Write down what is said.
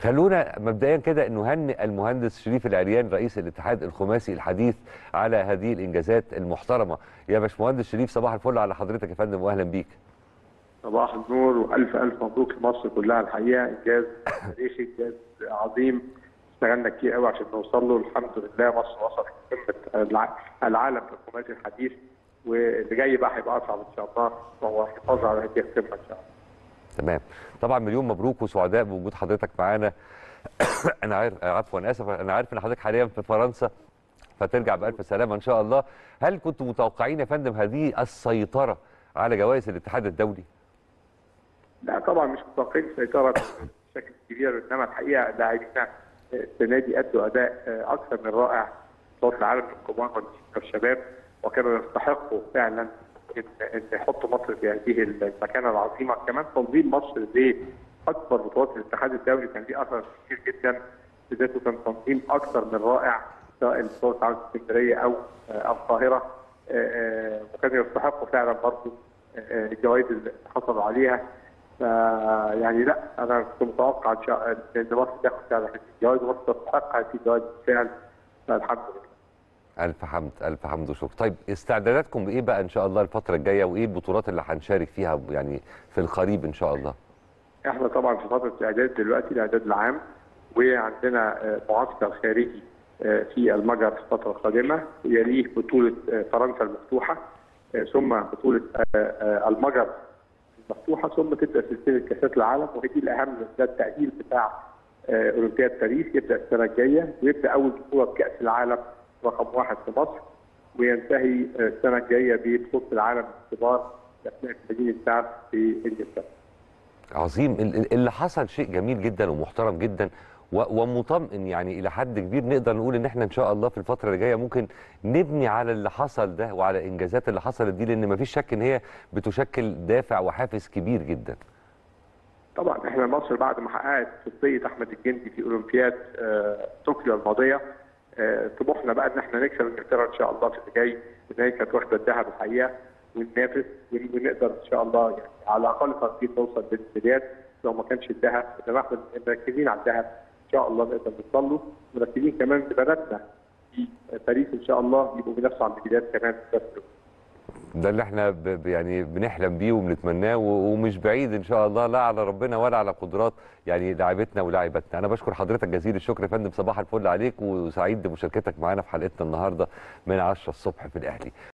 خلونا مبدئيا كده نهنئ المهندس شريف العريان رئيس الاتحاد الخماسي الحديث على هذه الانجازات المحترمه يا باشمهندس شريف صباح الفل على حضرتك يا فندم واهلا بيك صباح النور والف الف مبروك لمصر كلها الحقيقه انجاز تاريخي انجاز عظيم اشتغلنا كتير قوي عشان نوصل له الحمد لله مصر وصلت قمه الع- العالم في الخماسي الحديث واللي جاي بقى هيبقى اصعب ان شاء الله وهو الحفاظ على هذه القمه ان شاء الله تمام طبعا مليون مبروك وسعداء بوجود حضرتك معانا انا عارف عفوا انا اسف انا عارف ان حضرتك حاليا في فرنسا فترجع بالف سلامه ان شاء الله هل كنتم متوقعين يا فندم هذه السيطره على جوائز الاتحاد الدولي لا طبعا مش متوقعين السيطره بشكل كبير انما الحقيقه لاعبينا السنه دي ادوا اداء اكثر من رائع بطولات العالم للكبار والناشئين والشباب وكانوا يستحقوا فعلا ان ان يحطوا مصر في هذه المكانه العظيمه كمان تنظيم مصر لاكبر بطولات الاتحاد الدولي كان ليه اثر كبير جدا بذاته كان تنظيم اكثر من رائع سواء بطوله عالم اسكندريه او او القاهره وكانوا يستحقوا فعلا برضه الجوائز اللي حصلوا عليها يعني لا انا كنت متوقع ان شاء ان مصر تاخد فعلا هذه الجوائز ومصر تستحق هذه الجوائز بالفعل فالحمد لله. الف حمد الف حمد وشكر طيب استعداداتكم ايه بقى ان شاء الله الفتره الجايه وايه البطولات اللي هنشارك فيها يعني في القريب ان شاء الله احنا طبعا في فتره الاعداد دلوقتي الاعداد العام وعندنا معسكر خارجي في المجر في الفتره القادمه يليه بطوله فرنسا المفتوحه ثم بطوله المجر المفتوحه ثم تبدا سلسله كاسات العالم وهي دي الاهم ده التاهيل بتاع اولمبياد باريس يبدا السنه الجايه ويبدا اول بطوله كاس العالم رقم واحد في مصر وينتهي السنه الجايه ببطوله العالم الكبار اثناء مدينه سعد في انجلترا. عظيم اللي حصل شيء جميل جدا ومحترم جدا ومطمئن يعني الى حد كبير نقدر نقول ان احنا ان شاء الله في الفتره اللي جايه ممكن نبني على اللي حصل ده وعلى الانجازات اللي حصلت دي لان مفيش شك ان هي بتشكل دافع وحافز كبير جدا. طبعا احنا مصر بعد ما حققت قضيه احمد الجندي في اولمبياد آه طوكيو الماضيه آه طموحنا بقى ان احنا نكسب انجلترا ان شاء الله في اللي جاي وان هي كانت واخده الذهب الحقيقه وننافس ونقدر ان شاء الله يعني على الاقل ترتيب نوصل للميداليات لو ما كانش الذهب انما احنا مركزين على الذهب ان شاء الله نقدر نوصل له مركزين كمان ببناتنا في باريس ان شاء الله يبقوا بينافسوا على الميداليات كمان بس ده اللي احنا ب يعني بنحلم بيه وبنتمناه ومش بعيد ان شاء الله لا على ربنا ولا على قدرات يعني لاعبتنا ولاعباتنا انا بشكر حضرتك جزيل الشكر يا فندم صباح الفل عليك وسعيد بمشاركتك معانا في حلقتنا النهارده من 10 الصبح في الاهلي